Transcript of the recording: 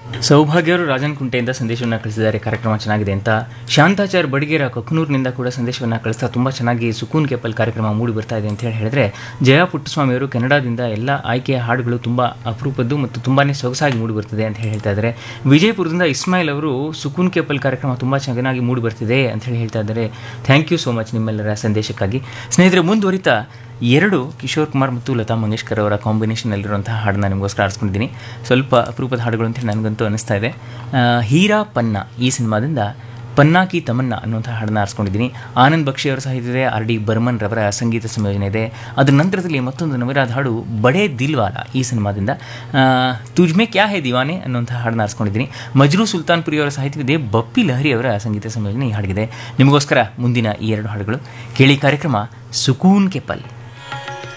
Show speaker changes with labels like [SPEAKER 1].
[SPEAKER 1] ಸೌಭಾಗ್ಯವರು ರಾಜನ್ ಕುಂಟೆಯಿಂದ ಸಂದೇಶವನ್ನು ಕಳಿಸಿದ್ದಾರೆ ಕಾರ್ಯಕ್ರಮ ಚೆನ್ನಾಗಿದೆ ಅಂತ ಶಾಂತಾಚಾರ್ ಬಡಿಗೇರ ಕೊಕ್ಕನೂರಿನಿಂದ ಕೂಡ ಸಂದೇಶವನ್ನು ಕಳಿಸ್ತಾ ತುಂಬ ಚೆನ್ನಾಗಿ ಸುಕೂನ್ ಕೆಪಲ್ ಕಾರ್ಯಕ್ರಮ ಮೂಡಿ ಬರ್ತಾ ಇದೆ ಅಂತ ಹೇಳಿ ಹೇಳಿದ್ರೆ ಜಯ ಪುಟ್ಟಸ್ವಾಮಿಯವರು ಕೆನಡಾದಿಂದ ಎಲ್ಲ ಆಯ್ಕೆಯ ಹಾಡುಗಳು ತುಂಬ ಅಪರೂಪದ್ದು ಮತ್ತು ತುಂಬಾ ಸೊಗಸಾಗಿ ಮೂಡಿ ಬರ್ತಿದೆ ಅಂತ ಹೇಳಿ ಹೇಳ್ತಾ ಇದ್ದಾರೆ ವಿಜಯಪುರದಿಂದ ಇಸ್ಮಾಯಿಲ್ ಅವರು ಸುಕೂನ್ ಕೆಪಲ್ ಕಾರ್ಯಕ್ರಮ ತುಂಬ ಚೆನ್ನಾಗಿ ಮೂಡಿ ಬರ್ತಿದೆ ಅಂತ ಹೇಳಿ ಹೇಳ್ತಾ ಇದ್ದಾರೆ ಥ್ಯಾಂಕ್ ಯು ಸೋ ಮಚ್ ನಿಮ್ಮೆಲ್ಲರ ಸಂದೇಶಕ್ಕಾಗಿ ಸ್ನೇಹಿತರೆ ಮುಂದುವರಿತಾ ಎರಡು ಕಿಶೋರ್ ಕುಮಾರ್ ಮತ್ತು ಲತಾ ಮಂಗೇಶ್ಕರ್ ಅವರ ಕಾಂಬಿನೇಷನಲ್ಲಿರುವಂತಹ ಹಾಡನ್ನ ನಿಮಗೋಸ್ಕರ ಆರಿಸ್ಕೊಂಡಿದ್ದೀನಿ ಸ್ವಲ್ಪ ಅಪರೂಪದ ಹಾಡುಗಳು ಅಂತ ಹೇಳಿ ನನಗಂತೂ ಅನಿಸ್ತಾ ಇದೆ ಆ, ಹೀರಾ ಪನ್ನ ಈ ಸಿನಿಮಾದಿಂದ ಪನ್ನಾಕಿ ತಮನ್ನ ಅನ್ನುವಂಥ ಹಾಡನ್ನ ಆರಿಸ್ಕೊಂಡಿದ್ದೀನಿ ಆನಂದ್ ಬಕ್ಷಿ ಅವರ ಸಾಹಿತ್ಯದೆ ಆರ್ ಡಿ ಬರ್ಮನ್ ರವರ ಸಂಗೀತ ಸಂಯೋಜನೆ ಇದೆ ಅದರ ನಂತರದಲ್ಲಿ ಮತ್ತೊಂದು ನವರಾದ ಹಾಡು ಬಡೇ ದಿಲ್ವಾಲ ಈ ಸಿನಿಮಾದಿಂದ ಆ, ತುಜ್ಮೆ ಕ್ಯಾ ಹೇ ದಿವಾನೆ ಅನ್ನುವಂಥ ಹಾಡನ್ನ ಆರಿಸ್ಕೊಂಡಿದ್ದೀನಿ ಮಜ್ರೂ ಸುಲ್ತಾನ್ಪುರಿ ಅವರ ಸಾಹಿತ್ಯವಿದೆ ಬಪ್ಪಿ ಲಹರಿ ಅವರ ಸಂಗೀತ ಸಂಯೋಜನೆ ಈ ಹಾಡಿಗಿದೆ ನಿಮಗೋಸ್ಕರ ಮುಂದಿನ ಈ ಎರಡು ಹಾಡುಗಳು ಕೇಳಿ ಕಾರ್ಯಕ್ರಮ ಸುಕೂನ್ ಕೆ ಪಲ್